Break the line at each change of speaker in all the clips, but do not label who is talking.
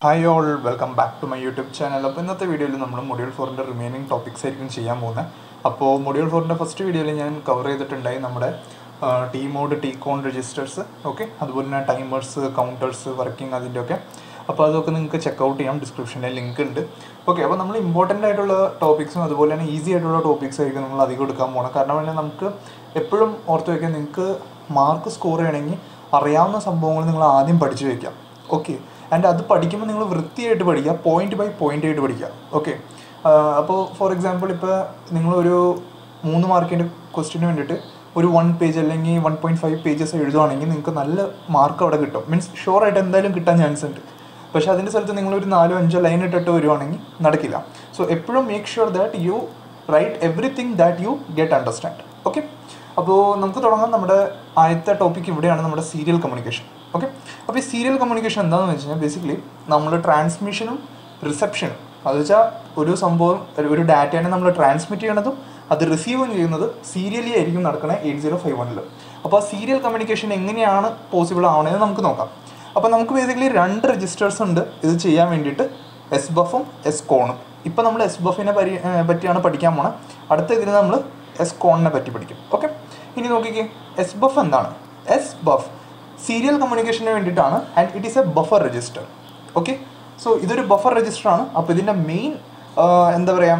hi all welcome back to my YouTube channel അപ്പോൾ ഇന്നത്തെ വീഡിയോയിൽ നമ്മൾ മൊഡ്യൂൾ ഫോറിൻ്റെ റിമൈനിങ് ടോപ്പിക്സ് ആയിരിക്കും ചെയ്യാൻ പോകുന്നത് അപ്പോൾ മൊഡ്യൂൾ ഫോറിൻ്റെ ഫസ്റ്റ് വീഡിയോയിൽ ഞാൻ കവർ ചെയ്തിട്ടുണ്ടായി നമ്മുടെ T mode T con registers okay അതുപോലെ തന്നെ ടൈമേഴ്സ് കൗണ്ടേഴ്സ് വർക്കിംഗ് അതിൻ്റെ ഒക്കെ അപ്പോൾ അതൊക്കെ നിങ്ങൾക്ക് ചെക്കൗട്ട് ചെയ്യാം ഡിസ്ക്രിപ്ഷനിൽ ലിങ്ക് ഉണ്ട് ഓക്കെ അപ്പോൾ നമ്മൾ ഇമ്പോർട്ടൻ്റ് ആയിട്ടുള്ള ടോപ്പിക്സും അതുപോലെ തന്നെ ഈസി ആയിട്ടുള്ള ടോപ്പിക്സ് ആയിരിക്കും നമ്മൾ അധികം എടുക്കാൻ പോകണം കാരണം തന്നെ നമുക്ക് എപ്പോഴും ഓർത്ത് വയ്ക്കാൻ നിങ്ങൾക്ക് മാർക്ക് സ്കോർ ചെയ്യണമെങ്കിൽ അറിയാവുന്ന സംഭവങ്ങൾ നിങ്ങൾ ആദ്യം പഠിച്ചു വയ്ക്കാം ഓക്കെ ആൻഡ് അത് പഠിക്കുമ്പോൾ നിങ്ങൾ വൃത്തിയായിട്ട് പഠിക്കുക പോയിന്റ് ബൈ പോയിന്റ് ആയിട്ട് പഠിക്കുക ഓക്കെ അപ്പോൾ ഫോർ എക്സാമ്പിൾ ഇപ്പോൾ നിങ്ങളൊരു മൂന്ന് മാർക്കിൻ്റെ ക്വസ്റ്റിന് വേണ്ടിയിട്ട് ഒരു വൺ പേജ് അല്ലെങ്കിൽ വൺ പോയിൻറ്റ് ഫൈവ് പേജസ് എഴുതുവാണെങ്കിൽ നിങ്ങൾക്ക് നല്ല മാർക്ക് അവിടെ കിട്ടും മീൻസ് ഷുവറായിട്ട് എന്തായാലും കിട്ടാൻ ചാൻസ് ഉണ്ട് പക്ഷേ അതിൻ്റെ സ്ഥലത്ത് നിങ്ങളൊരു നാലോ അഞ്ചോ ലൈൻ ഇട്ടിട്ട് വരുവാണെങ്കിൽ നടക്കില്ല സോ എപ്പോഴും make sure that you write everything that you get understand okay അപ്പോൾ നമുക്ക് തുടങ്ങാം നമ്മുടെ ആദ്യത്തെ ടോപ്പിക് ഇവിടെയാണ് നമ്മുടെ സീരിയൽ കമ്മ്യൂണിക്കേഷൻ ഓക്കെ അപ്പോൾ ഈ സീരിയൽ കമ്മ്യൂണിക്കേഷൻ എന്താണെന്ന് വെച്ച് കഴിഞ്ഞാൽ ബേസിക്കലി നമ്മൾ ട്രാൻസ്മിഷനും റിസപ്ഷനും അത് വെച്ചാൽ ഒരു സംഭവം ഒരു- ഒരു ഡാറ്റേനെ നമ്മൾ ട്രാൻസ്മിറ്റ് ചെയ്യണതും അത് റിസീവ് ചെയ്യുന്നത് സീരിയലി ആയിരിക്കും നടക്കണേ എയ്റ്റ് സീറോ ഫൈവ് വണ്ണിൽ അപ്പോൾ ആ സീരിയൽ കമ്മ്യൂണിക്കേഷൻ എങ്ങനെയാണ് പോസിബിൾ ആവണതെന്ന് നമുക്ക് നോക്കാം അപ്പോൾ നമുക്ക് ബേസിക്കലി രണ്ട് രജിസ്റ്റേഴ്സ് ഉണ്ട് ഇത് ചെയ്യാൻ വേണ്ടിയിട്ട് എസ് ബഫും എസ് കോണും ഇപ്പോൾ നമ്മൾ എസ് ബഫിനെ പരി ഏർ പറ്റിയാണ് പഠിക്കാൻ പോണത് അടുത്ത ഇതിന് നമ്മൾ എസ് കോണിനെ പറ്റി പഠിക്കും ഓക്കെ ഇനി നോക്കിക്കേ എസ് ബഫ് എന്താണ് എസ് ബഫ് സീരിയൽ കമ്മ്യൂണിക്കേഷന് വേണ്ടിയിട്ടാണ് and it is a buffer register okay so ഇതൊരു ബഫർ രജിസ്റ്റർ ആണ് അപ്പോൾ ഇതിൻ്റെ മെയിൻ എന്താ പറയുക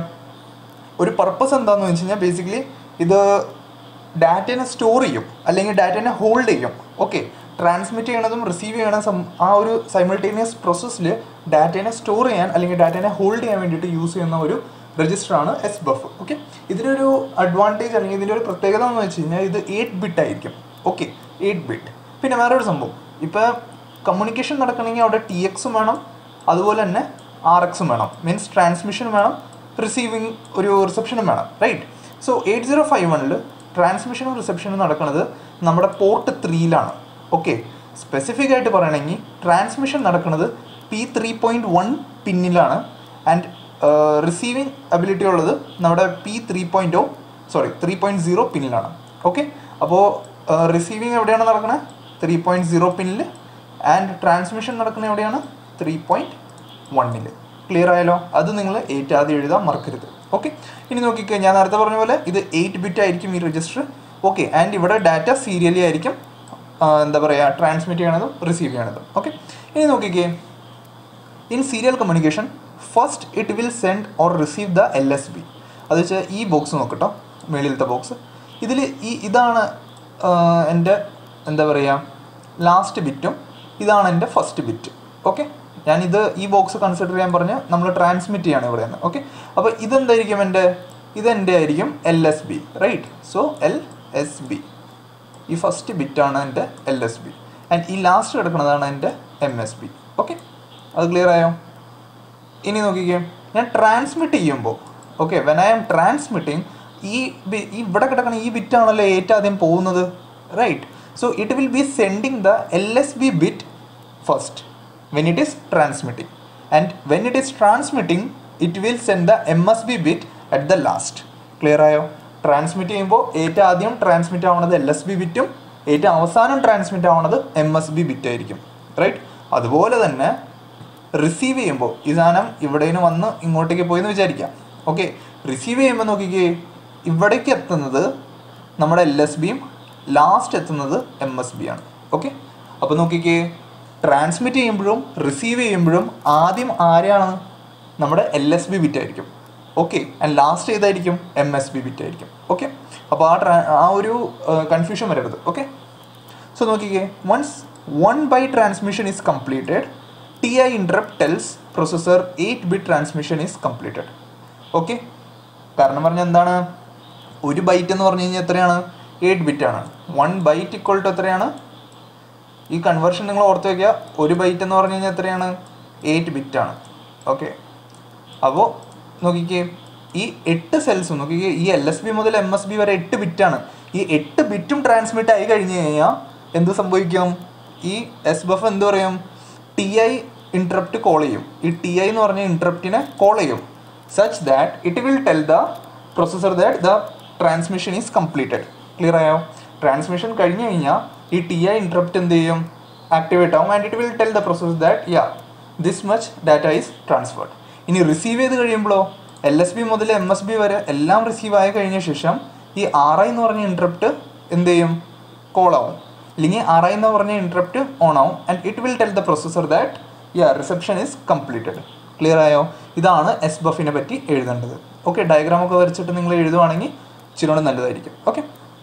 ഒരു പർപ്പസ് എന്താണെന്ന് വെച്ച് കഴിഞ്ഞാൽ ബേസിക്കലി ഇത് ഡാറ്റേനെ സ്റ്റോർ ചെയ്യും അല്ലെങ്കിൽ ഡാറ്റേനെ ഹോൾഡ് ചെയ്യും ഓക്കെ ട്രാൻസ്മിറ്റ് ചെയ്യണതും റിസീവ് ചെയ്യണ സം ആ ഒരു സൈമിൾട്ടേനിയസ് പ്രോസസ്സിൽ ഡാറ്റേനെ സ്റ്റോർ ചെയ്യാൻ അല്ലെങ്കിൽ ഡാറ്റേനെ ഹോൾഡ് ചെയ്യാൻ വേണ്ടിയിട്ട് യൂസ് ചെയ്യുന്ന ഒരു രജിസ്റ്ററാണ് എസ് ബഫ് ഓക്കെ ഇതിനൊരു അഡ്വാൻറ്റേജ് അല്ലെങ്കിൽ ഇതിൻ്റെ ഒരു പ്രത്യേകത എന്ന് വെച്ച് കഴിഞ്ഞാൽ ഇത് എയ്റ്റ് ബിറ്റ് ആയിരിക്കും ഓക്കെ എയ്റ്റ് ബിറ്റ് പിന്നെ വേറൊരു സംഭവം ഇപ്പോൾ കമ്മ്യൂണിക്കേഷൻ നടക്കണമെങ്കിൽ അവിടെ ടി എക്സും വേണം അതുപോലെ തന്നെ ആർ എക്സും വേണം മീൻസ് ട്രാൻസ്മിഷൻ വേണം റിസീവിങ് ഒരു റിസപ്ഷനും വേണം right so eight zero five വണ്ണിൽ ട്രാൻസ്മിഷനും റിസപ്ഷനും നടക്കുന്നത് നമ്മുടെ പോർട്ട് ത്രീയിലാണ് ഓക്കെ സ്പെസിഫിക് ആയിട്ട് പറയണമെങ്കിൽ ട്രാൻസ്മിഷൻ നടക്കുന്നത് പി ത്രീ പോയിൻറ്റ് വൺ പിന്നിലാണ് ആൻഡ് റിസീവിങ് അബിലിറ്റി ഉള്ളത് നമ്മുടെ P three point oh sorry three point zero പിന്നിലാണ് ഓക്കെ അപ്പോൾ റിസീവിങ് എവിടെയാണ് നടക്കുന്നത് ത്രീ പോയിൻറ്റ് സീറോ പിന്നിൽ ആൻഡ് ട്രാൻസ്മിഷൻ നടക്കുന്നത് എവിടെയാണ് ത്രീ പോയിൻറ്റ് വണ്ണിൽ ക്ലിയർ ആയാലോ അത് നിങ്ങൾ എയ്റ്റ് ആദ്യം എഴുതാൻ മറക്കരുത് ഓക്കെ ഇനി നോക്കിക്കോ ഞാൻ നേരത്തെ പറഞ്ഞ പോലെ ഇത് എയ്റ്റ് ബിറ്റ് ആയിരിക്കും ഈ രജിസ്റ്റർ ഓക്കെ ആൻഡ് ഇവിടെ ഡാറ്റ സീരിയലി ആയിരിക്കും ആ, എന്താ പറയുക ട്രാൻസ്മിറ്റ് ചെയ്യണതും റിസീവ് ചെയ്യണതും ഓക്കെ ഇനി നോക്കിക്കേ in serial communication first it will send or receive the L S B അത് വെച്ചാൽ ഈ ബോക്സ് നോക്കട്ടോ മേളിലത്തെ ബോക്സ് ഇതിൽ ഈ ഇതാണ് ആ, എൻ്റെ എന്താ പറയുക ലാസ്റ്റ് ബിറ്റും ഇതാണ് എൻ്റെ ഫസ്റ്റ് ബിറ്റ് ഓക്കെ ഞാനിത് ഈ ബോക്സ് കൺസിഡർ ചെയ്യാൻ പറഞ്ഞ് നമ്മൾ ട്രാൻസ്മിറ്റ് ചെയ്യാണ് ഇവിടെ നിന്ന് ഓക്കെ അപ്പോൾ ഇതെന്തായിരിക്കും എൻ്റെ ഇതെൻ്റെ ആയിരിക്കും L S B right so L S B ഈ ഫസ്റ്റ് ബിറ്റാണ് എൻ്റെ എൽ എസ് ബി ആൻഡ് ഈ ലാസ്റ്റ് കിടക്കുന്നതാണ് എൻ്റെ എം എസ് ബി ഓക്കെ അത് ക്ലിയർ ആയോ ഇനി നോക്കിക്കേ ഞാൻ ട്രാൻസ്മിറ്റ് ചെയ്യുമ്പോൾ okay when I am transmitting ഈ ബി- ഈ ഇവിടെ കിടക്കുന്ന ഈ ബിറ്റാണല്ലോ ഏറ്റവും ആദ്യം പോകുന്നത് right so it will be sending the L S B bit first when it is transmitting and when it is transmitting it will send the M S B bit at the last clear ആയോ transmit ചെയ്യുമ്പോൾ ഏറ്റവും ആദ്യം transmit ആവുന്നത് L S B ബിറ്റും ഏറ്റവും അവസാനം transmit ആവുന്നത് M S B bit ആയിരിക്കും right അതുപോലെ തന്നെ റിസീവ് ചെയ്യുമ്പോൾ ഈ സാധനം ഇവിടെ നിന്ന് വന്ന് ഇങ്ങോട്ടേക്ക് പോയി എന്ന് വിചാരിക്കാം ഓക്കെ റിസീവ് ചെയ്യുമ്പോൾ നോക്കിക്കേ ഇവിടേക്ക് എത്തുന്നത് നമ്മുടെ എൽ എസ് ബിയും ലാസ്റ്റ് എത്തുന്നത് എം എസ് ബി ആണ് ഓക്കെ അപ്പോൾ നോക്കിക്കേ ട്രാൻസ്മിറ്റ് ചെയ്യുമ്പോഴും റിസീവ് ചെയ്യുമ്പോഴും ആദ്യം ആരെയാണ് നമ്മുടെ എൽ എസ് ബി ബിറ്റ് ആയിരിക്കും ഓക്കെ ആൻഡ് ലാസ്റ്റ് ഏതായിരിക്കും എം എസ് ബി ബിറ്റ് ആയിരിക്കും ഓക്കെ അപ്പോൾ ആ ട്രാ ആ ഒരു കൺഫ്യൂഷൻ വരരുത് ഓക്കെ സോ നോക്കിക്കേ once one byte transmission is completed T I interrupt tells processor eight bit transmission is completed okay കാരണം പറഞ്ഞാൽ എന്താണ് ഒരു ബൈറ്റ് എന്ന് പറഞ്ഞു കഴിഞ്ഞാൽ എത്രയാണ് എയ്റ്റ് ബിറ്റ് ആണ് വൺ ബൈറ്റ് ഇക്വൾ ടു എത്രയാണ് ഈ കൺവേർഷൻ നിങ്ങൾ ഓർത്ത് വയ്ക്കുക ഒരു ബൈറ്റ് എന്ന് പറഞ്ഞു കഴിഞ്ഞാൽ എത്രയാണ് എയ്റ്റ് ബിറ്റ് ആണ് ഓക്കെ അപ്പോൾ നോക്കിക്കേ ഈ എട്ട് സെൽസും നോക്കിക്കേ ഈ എൽ എസ് ബി മുതൽ എം എസ് ബി വരെ എട്ട് ബിറ്റാണ് ഈ എട്ട് ബിറ്റും ട്രാൻസ്മിറ്റ് ആയി കഴിഞ്ഞ് കഴിഞ്ഞാൽ എന്ത് സംഭവിക്കും ഈ എസ് ബഫ് എന്ത് പറയും ടി ഐ ഇൻറ്ററപ്റ്റ് കോൾ ചെയ്യും ഈ ടി ഐ എന്ന് പറഞ്ഞ ഇൻറ്ററപ്റ്റിനെ കോൾ ചെയ്യും such that it will tell the processor that the transmission is completed clear ആയോ ട്രാൻസ്മിഷൻ കഴിഞ്ഞ് കഴിഞ്ഞാൽ ഈ ടി ഐ ഇൻറ്ററപ്റ്റ് എന്ത് ചെയ്യും ആക്ടിവേറ്റ് ആവും and it will tell the process that yeah this much data is transferred ഇനി receive ചെയ്ത് കഴിയുമ്പോഴോ എൽ എസ് ബി മുതൽ എം എസ് ബി വരെ എല്ലാം റിസീവ് ആയി കഴിഞ്ഞ ശേഷം ഈ ആർ ഐ എന്ന് പറഞ്ഞ ഇൻട്രപ്റ്റ് എന്ത് ചെയ്യും കോൾ ആവും അല്ലെങ്കിൽ ആർ ഐ എന്ന് പറഞ്ഞ ഇൻട്രപ്റ്റ് ഓൺ ആവും and it will tell the processor that yeah reception is completed clear ആയോ ഇതാണ് എസ് ബഫിനെ പറ്റി എഴുതേണ്ടത് ഓക്കെ ഡയഗ്രാം ഒക്കെ വരച്ചിട്ട് നിങ്ങൾ എഴുതുവാണെങ്കിൽ ഇച്ചിരി നല്ലതായിരിക്കും ഓക്കെ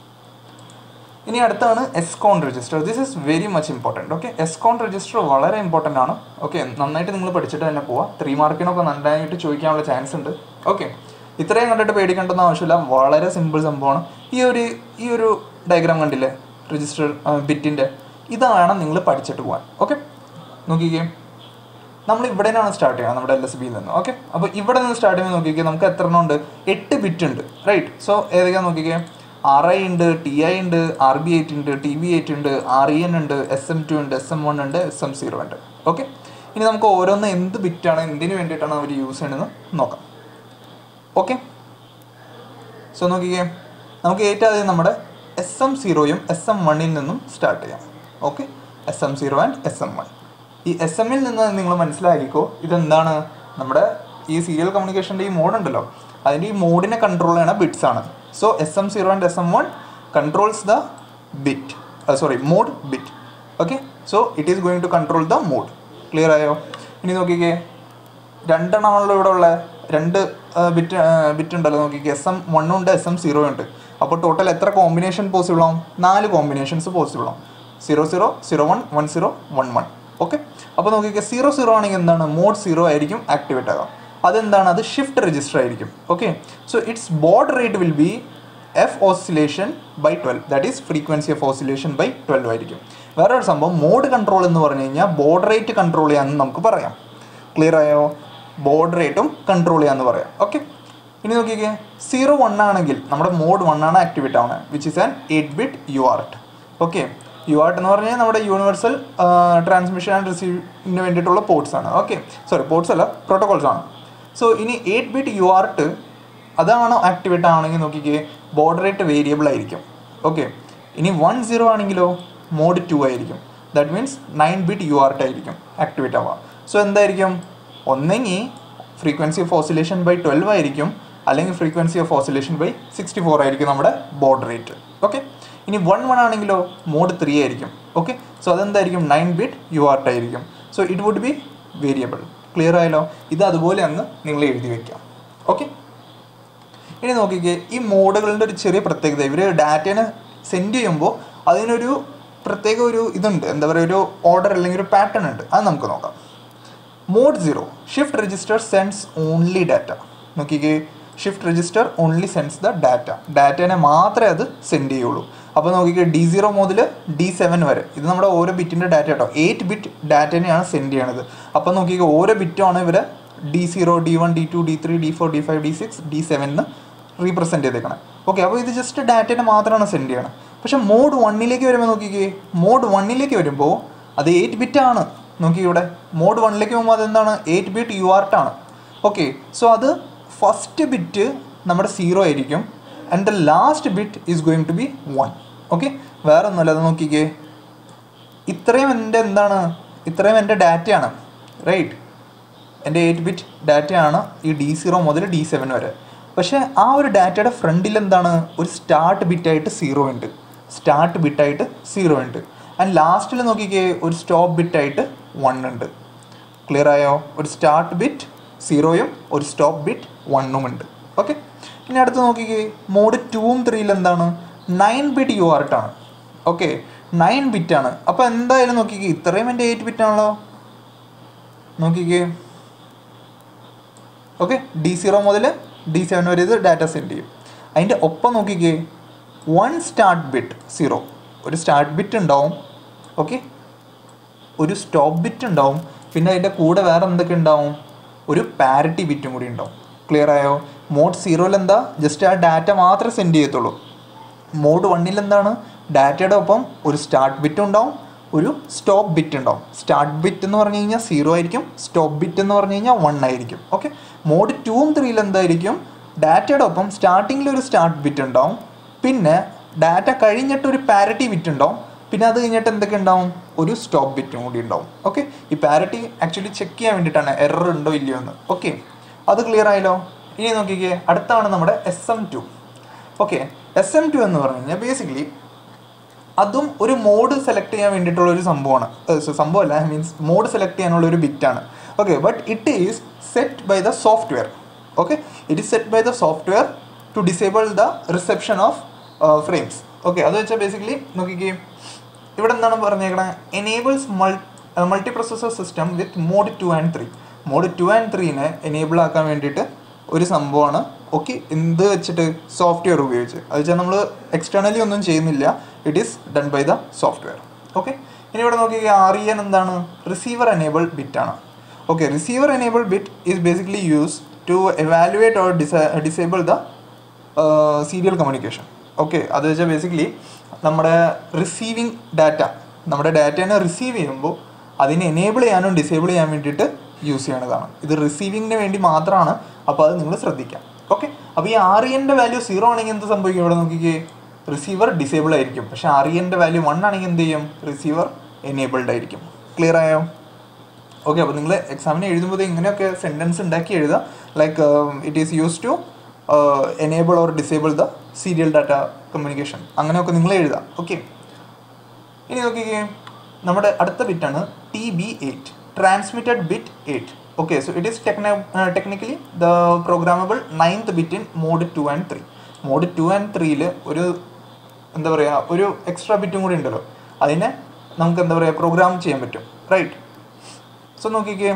ഇനി അടുത്താണ് SCON register this is very much important okay SCON register വളരെ ഇമ്പോർട്ടൻ്റ് ആണ് ഓക്കെ നന്നായിട്ട് നിങ്ങൾ പഠിച്ചിട്ട് തന്നെ പോവാം ത്രീ മാർക്കിനൊക്കെ നന്നായിട്ട് ചോദിക്കാനുള്ള ചാൻസ് ഉണ്ട് ഓക്കെ ഇത്രയും കണ്ടിട്ട് പേടിക്കേണ്ടെന്ന് ആവശ്യമില്ല വളരെ സിമ്പിൾ സംഭവമാണ് ഈ ഒരു ഈ ഒരു ഡയഗ്രാം കണ്ടില്ലേ രജിസ്റ്റർ ബിറ്റിൻ്റെ ഇതാണ് നിങ്ങൾ പഠിച്ചിട്ട് പോകാൻ ഓക്കെ നോക്കിക്കേ നമ്മൾ ഇവിടെ നിന്നാണ് സ്റ്റാർട്ട് ചെയ്യുക നമ്മുടെ എൽ എസ് ബിയിൽ നിന്ന് ഓക്കെ അപ്പോൾ ഇവിടെ നിന്ന് സ്റ്റാർട്ട് ചെയ്യുമ്പോൾ നോക്കിക്കേ നമുക്ക് എത്ര എണ്ണം ഉണ്ട് എട്ട് ബിറ്റ് ഉണ്ട് റൈറ്റ് സോ ഏതൊക്കെയാ നോക്കിക്കേ ആർ ഐ ഉണ്ട് ടി ഐ ഉണ്ട് ആർ ബി എയ്റ്റ് ഉണ്ട് ടി ബി എയ്റ്റ് ഉണ്ട് ആർ ഇ എൻ ഉണ്ട് എസ് എം ടു ഉണ്ട് എസ് എം വൺ ഉണ്ട് എസ് എം സീറോ ഉണ്ട് ഓക്കെ ഇനി നമുക്ക് ഓരോന്ന് എന്ത് ബിറ്റാണ് എന്തിനു വേണ്ടിയിട്ടാണ് അവർ യൂസ് ചെയ്യുന്നത് നോക്കാം ഓക്കെ സോ നോക്കിക്കേ നമുക്ക് ഏറ്റവും ആദ്യം നമ്മുടെ എസ് എം സീറോയും എസ് എം വണ്ണിൽ നിന്നും സ്റ്റാർട്ട് ചെയ്യാം okay S M zero and S M one ഈ എസ് എമ്മിൽ നിന്ന് നിങ്ങൾ മനസ്സിലാക്കിക്കോ ഇതെന്താണ് നമ്മുടെ ഈ സീരിയൽ കമ്മ്യൂണിക്കേഷൻ്റെ ഈ മോഡ് ഉണ്ടല്ലോ അതിൻ്റെ ഈ മോഡിനെ കൺട്രോൾ ചെയ്യണ ബിറ്റ്സ് ആണ് so S M zero and S M one controls the bit sorry mode bit okay so it is going to control the mode clear ആയോ ഇനി നോക്കിക്കേ രണ്ടെണ്ണമാണല്ലോ ഇവിടെ ഉള്ള രണ്ട് ബിറ്റ് ബിറ്റ് ഉണ്ടല്ലോ നോക്കിക്കേ എസ് എം വണ്ണും ഉണ്ട് എസ് എം സീറോ ഉണ്ട് അപ്പോൾ ടോട്ടൽ എത്ര കോമ്പിനേഷൻ പോസിബിൾ ആവും നാല് കോമ്പിനേഷൻസ് പോസിബിൾ ആവും zero zero zero one one zero one one okay അപ്പോൾ നോക്കിക്കേ സീറോ സീറോ ആണെങ്കിൽ എന്താണ് മോഡ് സീറോ ആയിരിക്കും ആക്ടിവേറ്റ് ആകാം അതെന്താണ് അത് ഷിഫ്റ്റ് രജിസ്റ്റർ ആയിരിക്കും okay so its baud rate will be F oscillation by twelve that is frequency of oscillation by twelve ആയിരിക്കും വേറെ ഒരു സംഭവം മോഡ് കൺട്രോൾ എന്ന് പറഞ്ഞു കഴിഞ്ഞാൽ ബോർഡ് റേറ്റ് കൺട്രോൾ ചെയ്യാമെന്ന് നമുക്ക് പറയാം ക്ലിയർ ആയോ ബോർഡ് റേറ്റും കൺട്രോൾ ചെയ്യാമെന്ന് പറയാം ഓക്കെ ഇനി നോക്കിക്കേ സീറോ വൺ ആണെങ്കിൽ നമ്മുടെ മോഡ് വൺ ആണ് ആക്ടിവേറ്റ് ആവുന്നത് which is an eight bit UART okay UART എന്ന് പറഞ്ഞാൽ നമ്മുടെ യൂണിവേഴ്സൽ ട്രാൻസ്മിഷൻ ആൻഡ് റിസീവിന് വേണ്ടിയിട്ടുള്ള പോർട്സ് ആണ് ഓക്കെ സോറി പോർട്സ് അല്ല പ്രോട്ടോകോൾസ് ആണ് സോ ഇനി എയ്റ്റ് ബിറ്റ് യു ആർട്ട് അതാണ് ആക്ടിവേറ്റ് ആണെങ്കിൽ നോക്കിക്കേ ബോർഡ് റേറ്റ് വേരിയബിൾ ആയിരിക്കും ഓക്കെ ഇനി വൺ സീറോ ആണെങ്കിലോ മോഡ് ടു ആയിരിക്കും that means nine bit UART ആയിരിക്കും ആക്ടിവേറ്റ് ആവുക സോ എന്തായിരിക്കും ഒന്നെങ്കിൽ frequency of oscillation by twelve ആയിരിക്കും അല്ലെങ്കിൽ frequency of oscillation by sixty four ആയിരിക്കും നമ്മുടെ ബോർഡ് റേറ്റ് ഓക്കെ ഇനി വൺ വൺ ആണെങ്കിലോ മോഡ് ത്രീ ആയിരിക്കും ഓക്കെ സോ അതെന്തായിരിക്കും നയൻ ബിറ്റ് യു ആർട്ട് ആയിരിക്കും so it would be variable clear ആയല്ലോ ഇത് അതുപോലെ അങ്ങ് നിങ്ങൾ എഴുതി വെക്കാം ഓക്കെ ഇനി നോക്കിക്കേ ഈ മോഡുകളുടെ ഒരു ചെറിയ പ്രത്യേകത ഇവർ ഡാറ്റേനെ സെൻഡ് ചെയ്യുമ്പോൾ അതിനൊരു പ്രത്യേക ഒരു ഇതുണ്ട് എന്താ പറയുക ഒരു ഓർഡർ അല്ലെങ്കിൽ ഒരു പാറ്റേൺ ഉണ്ട് അത് നമുക്ക് നോക്കാം mode zero shift register sends only data നോക്കിക്കേ shift register only sends the data ഡാറ്റേനെ മാത്രമേ അത് സെൻഡ് ചെയ്യുള്ളൂ അപ്പോൾ നോക്കിക്കേ ഡി സീറോ മുതൽ ഡി സെവൻ വരെ ഇത് നമ്മുടെ ഓരോ ബിറ്റിൻ്റെ ഡാറ്റ കേട്ടോ എയ്റ്റ് ബിറ്റ് ഡാറ്റേനെയാണ് സെൻഡ് ചെയ്യണത് അപ്പോൾ നോക്കിക്കേ ഓരോ ബിറ്റുമാണ് ഇവർ D zero D one D two D three D four D five D six D seven എന്ന് റീപ്രസെൻറ്റ് ചെയ്തേക്കണം ഓക്കെ അപ്പോൾ ഇത് ജസ്റ്റ് ഡാറ്റേനെ മാത്രമാണ് സെൻഡ് ചെയ്യണം പക്ഷേ മോഡ് വണ്ണിലേക്ക് വരുമ്പോൾ നോക്കിക്കേ മോഡ് വണ്ണിലേക്ക് വരുമ്പോൾ അത് എയ്റ്റ് ബിറ്റ് ആണ് നോക്കി ഇവിടെ മോഡ് വണ്ണിലേക്ക് പോകുമ്പോൾ അതെന്താണ് എയ്റ്റ് ബിറ്റ് യു ആർട്ട് ആണ് ഓക്കെ സോ അത് ഫസ്റ്റ് ബിറ്റ് നമ്മുടെ സീറോ ആയിരിക്കും and the last bit is going to be one okay വേറെ ഒന്നുമല്ല അത് നോക്കിക്കേ ഇത്രയും എൻ്റെ എന്താണ് ഇത്രയും എൻ്റെ ഡാറ്റയാണ് റൈറ്റ് എൻ്റെ എയ്റ്റ് ബിറ്റ് ഡാറ്റയാണ് ഈ ഡി സീറോ മുതൽ ഡി സെവൻ വരെ പക്ഷേ ആ ഒരു ഡാറ്റയുടെ ഫ്രണ്ടിൽ എന്താണ് ഒരു സ്റ്റാർട്ട് ബിറ്റായിട്ട് സീറോ ഉണ്ട് സ്റ്റാർട്ട് ബിറ്റായിട്ട് സീറോ ഉണ്ട് ആൻഡ് ലാസ്റ്റിൽ നോക്കിക്കേ ഒരു സ്റ്റോപ്പ് ബിറ്റായിട്ട് വൺ ഉണ്ട് ക്ലിയർ ആയോ ഒരു സ്റ്റാർട്ട് ബിറ്റ് സീറോയും ഒരു സ്റ്റോപ്പ് ബിറ്റ് വണ്ണും ഉണ്ട് ഓക്കെ ഇനി അടുത്ത് നോക്കിക്കേ മോഡ് ടൂവും ത്രീയിൽ എന്താണ് നയൻ ബിറ്റ് യു ആർട്ടാണ് ഓക്കെ നയൻ ബിറ്റാണ് അപ്പോൾ എന്തായാലും നോക്കിക്കേ ഇത്രയും എൻ്റെ എയ്റ്റ് ബിറ്റാണല്ലോ നോക്കിക്കേ ഓക്കെ ഡി സീറോ മുതൽ ഡി സെവൻ വരെ ഇത് ഡാറ്റ സെൻഡ് ചെയ്യും അതിൻ്റെ ഒപ്പം നോക്കിക്കേ വൺ സ്റ്റാർട്ട് ബിറ്റ് സീറോ ഒരു സ്റ്റാർട്ട് ബിറ്റ് ഉണ്ടാവും ഓക്കെ ഒരു സ്റ്റോപ്പ് ബിറ്റ് ഉണ്ടാവും പിന്നെ അതിൻ്റെ കൂടെ വേറെ എന്തൊക്കെ ഉണ്ടാവും ഒരു പാരിറ്റി ബിറ്റും കൂടി ഉണ്ടാവും ക്ലിയർ ആയോ മോഡ് സീറോയിൽ എന്താ ജസ്റ്റ് ആ ഡാറ്റ മാത്രമേ സെൻഡ് ചെയ്യത്തുള്ളൂ മോഡ് വണ്ണിൽ എന്താണ് ഡാറ്റയുടെ ഒപ്പം ഒരു സ്റ്റാർട്ട് ബിറ്റ് ഉണ്ടാവും ഒരു സ്റ്റോപ്പ് ബിറ്റ് ഉണ്ടാവും സ്റ്റാർട്ട് ബിറ്റ് എന്ന് പറഞ്ഞു കഴിഞ്ഞാൽ സീറോ ആയിരിക്കും സ്റ്റോപ്പ് ബിറ്റ് എന്ന് പറഞ്ഞു കഴിഞ്ഞാൽ വൺ ആയിരിക്കും ഓക്കെ മോഡ് ടൂവും ത്രീയിൽ എന്തായിരിക്കും ഡാറ്റയുടെ ഒപ്പം സ്റ്റാർട്ടിങ്ങിൽ ഒരു സ്റ്റാർട്ട് ബിറ്റ് ഉണ്ടാവും പിന്നെ ഡാറ്റ കഴിഞ്ഞിട്ട് ഒരു പാരിറ്റി ബിറ്റ് ഉണ്ടാവും പിന്നെ അത് കഴിഞ്ഞിട്ട് എന്തൊക്കെ ഉണ്ടാവും ഒരു സ്റ്റോപ്പ് ബിറ്റും കൂടി ഉണ്ടാവും ഓക്കെ ഈ പാരറ്റി ആക്ച്വലി ചെക്ക് ചെയ്യാൻ വേണ്ടിയിട്ടാണ് എറർ ഉണ്ടോ ഇല്ലയോ എന്ന് ഓക്കെ അത് ക്ലിയർ ആയല്ലോ ഇനി നോക്കിക്കേ അടുത്താണ് നമ്മുടെ S M two okay S M two എന്ന് പറഞ്ഞു കഴിഞ്ഞാൽ ബേസിക്കലി അതും ഒരു മോഡ് സെലക്ട് ചെയ്യാൻ വേണ്ടിയിട്ടുള്ള ഒരു സംഭവമാണ് ഏ, സ- സംഭവമല്ല മീൻസ് മോഡ് സെലക്ട് ചെയ്യാനുള്ള ഒരു ബിറ്റാണ് okay but it is set by the software okay it is set by the software to disable the reception of frames okay അത് വെച്ചാൽ ബേസിക്കലി നോക്കിക്കേ ഇവിടെ എന്താണ് പറഞ്ഞേക്കണേ എനേബിൾസ് മൾ multi processor system with mode two and three mode two and ത്രീനെ enable ആക്കാൻ വേണ്ടിയിട്ട് ഒരു സംഭവമാണ് ഓക്കെ എന്ത് വെച്ചിട്ട് സോഫ്റ്റ്വെയർ ഉപയോഗിച്ച് അത് വെച്ചാൽ നമ്മൾ എക്സ്റ്റേണലി ഒന്നും ചെയ്യുന്നില്ല it is done by the software okay ഇനി ഇവിടെ നോക്കിയാൽ ആർ ഇ എൻ എന്താണ് റിസീവർ എനേബിൾ ബിറ്റ് ആണ് okay receiver enable bit is basically use to evaluate or disable the serial communication okay അത് വെച്ചാൽ ബേസിക്കലി നമ്മുടെ റിസീവിങ് ഡാറ്റ നമ്മുടെ ഡാറ്റേനെ receive ചെയ്യുമ്പോൾ അതിനെ എനേബിൾ ചെയ്യാനും ഡിസേബിൾ ചെയ്യാൻ വേണ്ടിയിട്ട് യൂസ് ചെയ്യണതാണ് ഇത് റിസീവിങ്ങിന് വേണ്ടി മാത്രമാണ് അപ്പോൾ അത് നിങ്ങൾ ശ്രദ്ധിക്കാം ഓക്കെ അപ്പോൾ ഈ ആർ എൻ്റെ വാല്യൂ സീറോ ആണെങ്കിൽ എന്ത് സംഭവിക്കും ഇവിടെ നോക്കിക്കേ റിസീവർ ഡിസേബിൾ ആയിരിക്കും പക്ഷേ ആർ എൻ്റെ വാല്യൂ വൺ ആണെങ്കിൽ എന്ത് ചെയ്യും റിസീവർ എനേബിൾഡ് ആയിരിക്കും ക്ലിയർ ആയോ ഓക്കെ അപ്പോൾ നിങ്ങൾ എക്സാമിന് എഴുതുമ്പോൾ ഇങ്ങനെയൊക്കെ സെൻറ്റൻസ് ഉണ്ടാക്കി എഴുതുക like it is use to enable or disable the serial data communication അങ്ങനെയൊക്കെ നിങ്ങൾ എഴുതുക ഓക്കെ ഇനി നോക്കിക്കേ നമ്മുടെ അടുത്ത ബിറ്റാണ് T B eight transmitted bit eight okay so it is ടെക്ന technically the programmable ninth bit in mode two and three mode two and ത്രീയിൽ ഒരു എന്താ പറയുക ഒരു എക്സ്ട്രാ ബിറ്റും കൂടി ഉണ്ടല്ലോ അതിനെ നമുക്ക് എന്താ പറയുക പ്രോഗ്രാം ചെയ്യാൻ പറ്റും റൈറ്റ് സോ നോക്കിക്കേ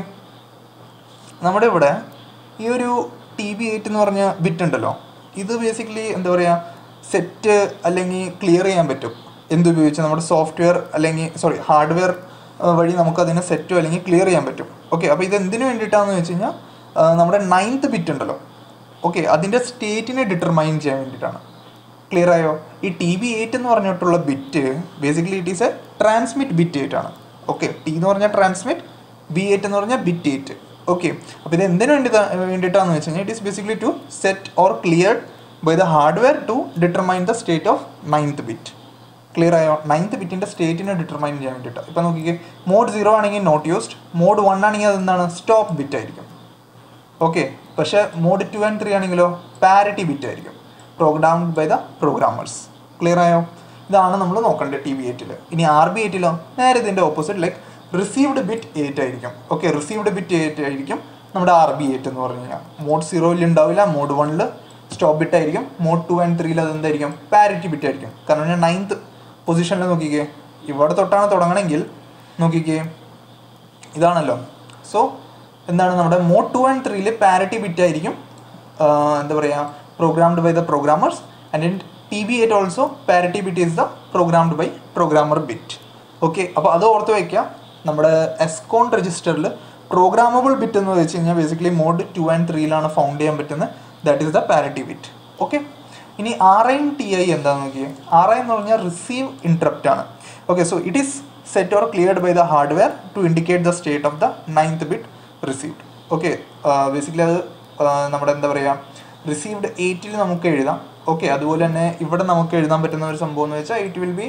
നമ്മുടെ ഇവിടെ ഈ ഒരു ടി ബി എയ്റ്റ് എന്ന് പറഞ്ഞ ബിറ്റ് ഉണ്ടല്ലോ ഇത് ബേസിക്കലി എന്താ പറയുക സെറ്റ് അല്ലെങ്കിൽ ക്ലിയർ ചെയ്യാൻ പറ്റും എന്തുപയോഗിച്ച് നമ്മുടെ സോഫ്റ്റ്വെയർ അല്ലെങ്കിൽ സോറി ഹാർഡ്വെയർ വഴി നമുക്ക് അതിനെ സെറ്റോ അല്ലെങ്കിൽ ക്ലിയർ ചെയ്യാൻ പറ്റും ഓക്കെ അപ്പോൾ ഇത് എന്തിനു വേണ്ടിയിട്ടാണെന്ന് വെച്ച് കഴിഞ്ഞാൽ ആ, നമ്മുടെ നയൻത്ത് ബിറ്റ് ഉണ്ടല്ലോ ഓക്കെ അതിൻ്റെ സ്റ്റേറ്റിനെ ഡിറ്റർമൈൻ ചെയ്യാൻ വേണ്ടിയിട്ടാണ് ക്ലിയർ ആയോ ഈ ടി ബി എയ്റ്റ് എന്ന് പറഞ്ഞിട്ടുള്ള bit basically it is a transmit bit eight ആണ് ഓക്കെ ടി എന്ന് പറഞ്ഞാൽ ട്രാൻസ്മിറ്റ് ബി എയ്റ്റ് എന്ന് പറഞ്ഞാൽ ബിറ്റ് എയ്റ്റ് ഓക്കെ അപ്പോൾ ഇത് എന്തിനു വേണ്ടി വേണ്ടിയിട്ടാന്ന് വെച്ച് കഴിഞ്ഞാൽ it is basically to set or clear by the hardware to determine the state of ninth bit clear ആയോ നയൻത്ത് ബിറ്റിൻ്റെ സ്റ്റേറ്റിനെ ഡിറ്റർമൈൻ ചെയ്യാൻ വേണ്ടിയിട്ട് ഇപ്പോൾ നോക്കിക്കേ മോഡ് സീറോ ആണെങ്കിൽ നോട്ട് യൂസ്ഡ് മോഡ് വൺ ആണെങ്കിൽ അതെന്താണ് സ്റ്റോപ്പ് ബിറ്റ് ആയിരിക്കും ഓക്കെ പക്ഷേ മോഡ് ടു ആൻഡ് ത്രീ ആണെങ്കിലോ പാരിറ്റി ബിറ്റ് ആയിരിക്കും programmed by the programmers clear ആയോ ഇതാണ് നമ്മൾ നോക്കേണ്ടത് ടി ബി എയ്റ്റിൽ ഇനി ആർ ബി എയ്റ്റിലോ നേരെ ഇതിൻ്റെ opposite like received bit eight ആയിരിക്കും ഓക്കെ റിസീവ്ഡ് ബിറ്റ് എയ്റ്റ് ആയിരിക്കും നമ്മുടെ ആർ ബി എയ്റ്റ് എന്ന് പറഞ്ഞു കഴിഞ്ഞാൽ മോഡ് സീറോയിൽ ഉണ്ടാവില്ല മോഡ് വണ്ണിൽ സ്റ്റോപ്പ് ബിറ്റ് ആയിരിക്കും മോഡ് ടു ആൻഡ് ത്രീയിൽ അത് എന്തായിരിക്കും പാരിറ്റി ബിറ്റ് ആയിരിക്കും കാരണം ഞാൻ നയൻത്ത് പൊസിഷനിൽ നോക്കിക്കേ ഇവിടെ തൊട്ടാണ് തുടങ്ങണമെങ്കിൽ നോക്കിക്കേ ഇതാണല്ലോ സോ എന്താണ് നമ്മുടെ മോഡ് ടു ആൻഡ് ത്രീയിൽ പാരിറ്റി ബിറ്റ് ആയിരിക്കും ആഹ് എന്താ പറയുക programmed by the programmers and in T B eight also parity bit is the programmed by programmer bit okay അപ്പോൾ അത് ഓർത്ത് വയ്ക്കുക നമ്മുടെ എസ്കോൺ രജിസ്റ്ററിൽ പ്രോഗ്രാമബിൾ ബിറ്റ് എന്ന് വെച്ച് കഴിഞ്ഞാൽ ബേസിക്കലി മോഡ് ടു ആൻഡ് ത്രീയിലാണ് ഫൗണ്ട് ചെയ്യാൻ പറ്റുന്നത് that is the parity bit okay ഇനി ആർ ഐ ടി ഐ എന്താണെന്ന് നോക്കിയേ ആർ ഐ എന്ന് പറഞ്ഞാൽ റിസീവ് ഇൻട്രപ്റ്റ് ആണ് okay so it is set or cleared by the hardware to indicate the state of the ninth bit received okay basically അത് ആ, നമ്മുടെ എന്താ പറയുക റിസീവ്ഡ് എയ്റ്റിൽ നമുക്ക് എഴുതാം ഓക്കെ അതുപോലെ തന്നെ ഇവിടെ നമുക്ക് എഴുതാൻ പറ്റുന്ന ഒരു സംഭവം എന്ന് വെച്ചാൽ it will be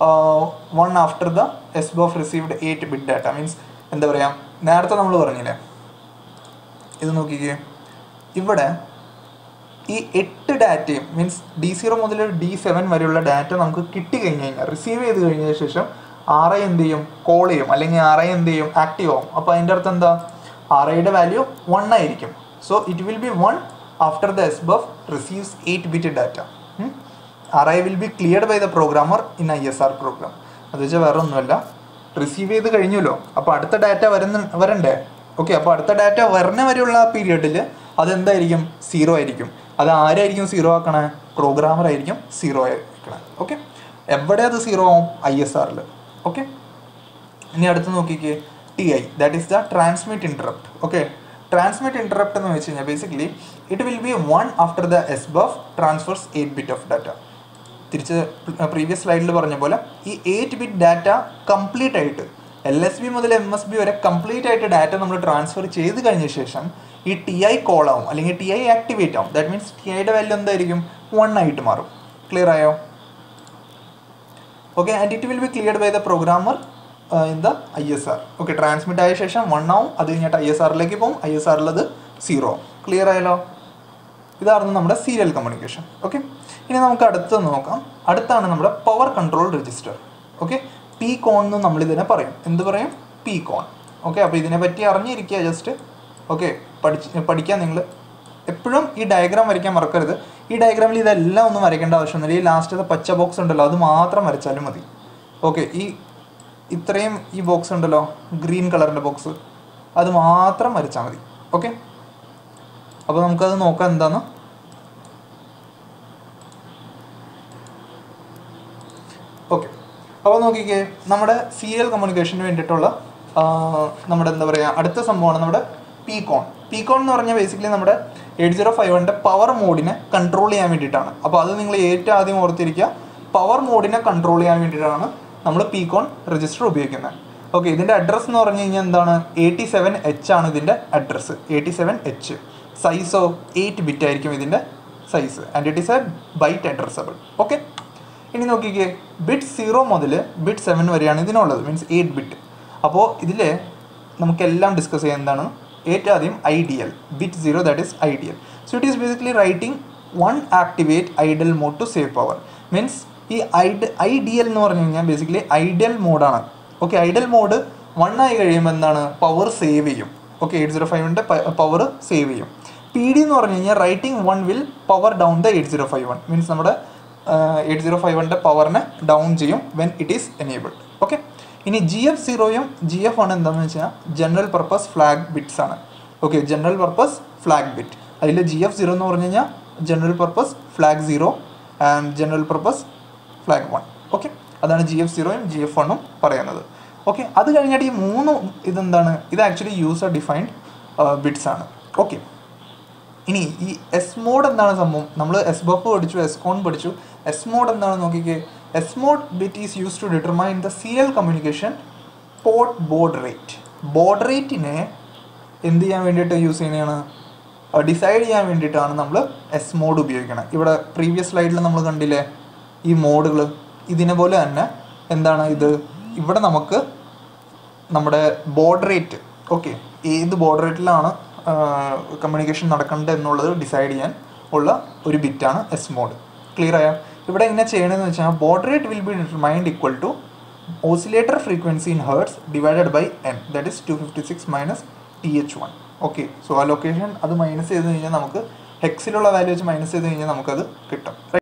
one after the S buf received eight bit data means എന്താ പറയുക നേരത്തെ നമ്മൾ പറഞ്ഞില്ലേ ഇത് നോക്കിക്കേ ഇവിടെ ഈ എട്ട് ഡാറ്റയും മീൻസ് ഡി സീറോ മുതൽ ഡി സെവൻ വരെയുള്ള ഡാറ്റ നമുക്ക് കിട്ടി കഴിഞ്ഞ് കഴിഞ്ഞാൽ റിസീവ് ചെയ്ത് കഴിഞ്ഞതിന് ശേഷം ആർ ഐ എന്ത് ചെയ്യും കോൾ ചെയ്യും അല്ലെങ്കിൽ ആർ ഐ എന്ത് ചെയ്യും ആക്റ്റീവ് ആവും അപ്പോൾ അതിൻ്റെ അർത്ഥം എന്താ ആർ ഐയുടെ വാല്യൂ വൺ ആയിരിക്കും so it will be one after the S buf receives eight bit data R I will be cleared by the programmer in I S R program അത് വെച്ചാൽ വേറെ ഒന്നുമല്ല റിസീവ് ചെയ്ത് കഴിഞ്ഞല്ലോ അപ്പോൾ അടുത്ത ഡാറ്റ വരുന്ന വരണ്ടേ ഓക്കെ അപ്പോൾ അടുത്ത ഡാറ്റ വരണ വരെയുള്ള ആ പീരിയഡിൽ അതെന്തായിരിക്കും സീറോ ആയിരിക്കും അത് ആരായിരിക്കും സീറോ ആക്കണേ പ്രോഗ്രാമർ ആയിരിക്കും സീറോ ആക്കണേ ഓക്കെ എവിടെ അത് സീറോ ആവും ഐ എസ് ആറിൽ ഓക്കെ ഇനി അടുത്ത് നോക്കിക്കേ T I that is the transmit interrupt okay transmit interrupt എന്ന് വെച്ച് കഴിഞ്ഞാൽ basically it will be one after the S buf transfers eight bit of data തിരിച്ച് പ്രീവിയസ് സ്ലൈഡിൽ പറഞ്ഞ പോലെ ഈ എയ്റ്റ് ബിറ്റ് ഡാറ്റ കംപ്ലീറ്റ് ആയിട്ട് എൽ എസ് ബി മുതൽ എം എസ് ബി വരെ കംപ്ലീറ്റ് ആയിട്ട് ഡാറ്റ നമ്മൾ ട്രാൻസ്ഫർ ചെയ്ത് കഴിഞ്ഞ ശേഷം ഈ ടി ഐ കോൾ ആവും അല്ലെങ്കിൽ ടി ഐ ആക്ടിവേറ്റ് ആവും ദാറ്റ് മീൻസ് ടി ഐയുടെ വാല്യൂ എന്തായിരിക്കും വൺ ആയിട്ട് മാറും ക്ലിയർ ആയോ okay and it will be cleared by the programmer in the I S R okay transmit ആയ ശേഷം വൺ ആവും അത് കഴിഞ്ഞിട്ട് ഐ എസ് ആറിലേക്ക് പോകും ഐ എസ് ആറിൽ അത് സീറോ ക്ലിയർ ആയല്ലോ ഇതായിരുന്നു നമ്മുടെ സീരിയൽ കമ്മ്യൂണിക്കേഷൻ ഓക്കെ ഇനി നമുക്ക് അടുത്ത് നോക്കാം അടുത്താണ് നമ്മുടെ power control register okay P con എന്ന് നമ്മൾ ഇതിനെ പറയും എന്ത് പറയും പി കോൺ ഓക്കെ അപ്പോൾ ഇതിനെ പറ്റി അറിഞ്ഞിരിക്കുക ജസ്റ്റ് ഓക്കെ പഠിച്ച് പഠിക്കാൻ നിങ്ങൾ എപ്പോഴും ഈ ഡയഗ്രാം വരയ്ക്കാൻ മറക്കരുത് ഈ ഡയഗ്രാമിൽ ഇതെല്ലാം ഒന്നും വരയ്ക്കേണ്ട ആവശ്യമൊന്നുമില്ല ഈ ലാസ്റ്റത്തെ പച്ച ബോക്സ് ഉണ്ടല്ലോ അത് മാത്രം വരച്ചാലും മതി ഓക്കെ ഈ ഇത്രയും ഈ ബോക്സ് ഉണ്ടല്ലോ ഗ്രീൻ കളറിൻ്റെ ബോക്സ് അത് മാത്രം വരച്ചാൽ മതി ഓക്കെ അപ്പോൾ നമുക്കത് നോക്കാം എന്താന്ന് ഓക്കെ അപ്പോൾ നോക്കിക്കേ നമ്മുടെ സീരിയൽ കമ്മ്യൂണിക്കേഷന് വേണ്ടിയിട്ടുള്ള ആ, നമ്മുടെ എന്താ പറയുക അടുത്ത സംഭവമാണ് നമ്മുടെ പീകോൺ പീകോൺ എന്ന് പറഞ്ഞാൽ ബേസിക്കലി നമ്മുടെ എയ്റ്റ് സീറോ ഫൈവ് പവർ മോഡിനെ കൺട്രോൾ ചെയ്യാൻ വേണ്ടിയിട്ടാണ് അപ്പോൾ അത് നിങ്ങൾ ഏറ്റവും ആദ്യം ഓർത്തിരിക്കുക പവർ മോഡിനെ കൺട്രോൾ ചെയ്യാൻ വേണ്ടിയിട്ടാണ് നമ്മൾ പീകോൺ രജിസ്റ്റർ ഉപയോഗിക്കുന്നത് ഓക്കെ ഇതിൻ്റെ അഡ്രസ്സ് എന്ന് പറഞ്ഞു കഴിഞ്ഞാൽ എന്താണ് എയ്റ്റി സെവൻ എച്ച് ആണ് ഇതിൻ്റെ അഡ്രസ്സ് എയ്റ്റി സെവൻ എച്ച് സൈസോ എയ്റ്റ് ബിറ്റ് ആയിരിക്കും ഇതിൻ്റെ size and it is a byte addressable okay ഇനി നോക്കിക്കേ ബിറ്റ് സീറോ മുതൽ ബിറ്റ് സെവൻ വരെയാണ് ഇതിനുള്ളത് മീൻസ് എയ്റ്റ് ബിറ്റ് അപ്പോൾ ഇതിൽ നമുക്കെല്ലാം ഡിസ്കസ് ചെയ്യാൻ എന്താണ് ഏറ്റവും ആദ്യം ideal bit zero that is ideal so it is basically writing one activate idle mode to save power means ഈ ഐഡ് ഐഡിയൽ എന്ന് പറഞ്ഞു കഴിഞ്ഞാൽ ബേസിക്കലി ഐഡിയൽ മോഡാണ് ഓക്കെ ഐഡിയൽ മോഡ് വൺ ആയി കഴിയുമ്പോൾ എന്താണ് പവർ സേവ് ചെയ്യും ഓക്കെ എയ്റ്റ് സീറോ ഫൈവിൻ്റെ പവർ സേവ് ചെയ്യും പി ഡി എന്ന് പറഞ്ഞു കഴിഞ്ഞാൽ writing one will power down the eight zero five one means നമ്മുടെ എയ്റ്റ് സീറോ ഫൈവ് വണ്ണിൻ്റെ പവറിനെ ഡൗൺ ചെയ്യും when it is enabled okay ഇനി ജി എഫ് സീറോയും ജി എഫ് ആണ് എന്താണെന്ന് വെച്ചാൽ ജനറൽ പർപ്പസ് ഫ്ലാഗ് ബിറ്റ്സ് ആണ് okay general purpose flag bit അതിൽ ജി എഫ് സീറോ എന്ന് പറഞ്ഞു കഴിഞ്ഞാൽ general purpose flag zero and general purpose flag one okay അതാണ് ജി എഫ് സീറോയും ജി എഫ് വണ്ണും പറയുന്നത് ഓക്കെ അത് കഴിഞ്ഞിട്ട് ഈ മൂന്ന് ഇതെന്താണ് ഇത് ആക്ച്വലി യൂസർ ഡിഫൈൻഡ് ബിറ്റ്സ് ആണ് ഓക്കെ ഇനി ഈ എസ് മോഡ് എന്താണ് സംഭവം നമ്മൾ എസ് ബഫ് പഠിച്ചു എസ് കോൺ പഠിച്ചു എസ് മോഡ് എന്താണ് നോക്കിക്കേ S mode bit is use to determine the serial communication port baud rate baud റേറ്റിനെ എന്ത് ചെയ്യാൻ വേണ്ടിയിട്ട് യൂസ് ചെയ്യുന്നതാണ് ഡിസൈഡ് ചെയ്യാൻ വേണ്ടിയിട്ടാണ് നമ്മൾ എസ് മോഡ് ഉപയോഗിക്കുന്നത് ഇവിടെ പ്രീവിയസ് സ്ലൈഡിൽ നമ്മൾ കണ്ടില്ലേ ഈ മോഡുകൾ ഇതിനെ പോലെ തന്നെ എന്താണ് ഇത് ഇവിടെ നമുക്ക് നമ്മുടെ ബോർഡ് റേറ്റ് ഓക്കെ ഏത് ബോർഡ് റേറ്റിലാണ് കമ്മ്യൂണിക്കേഷൻ നടക്കേണ്ടത് എന്നുള്ളത് ഡിസൈഡ് ചെയ്യാൻ ഉള്ള ഒരു ബിറ്റാണ് എസ് മോഡ് ക്ലിയർ ആയോ ഇവിടെ എങ്ങനെ ചെയ്യണമെന്ന് വെച്ചാൽ baud rate will be determined equal to oscillator frequency in hertz divided by N that is two fifty six minus T H one okay so ആ ലൊക്കേഷൻ അത് മൈനസ് ചെയ്ത് കഴിഞ്ഞാൽ നമുക്ക് ഹെക്സിലുള്ള വാല്യൂ വെച്ച് മൈനസ് ചെയ്ത് കഴിഞ്ഞാൽ നമുക്കത് കിട്ടും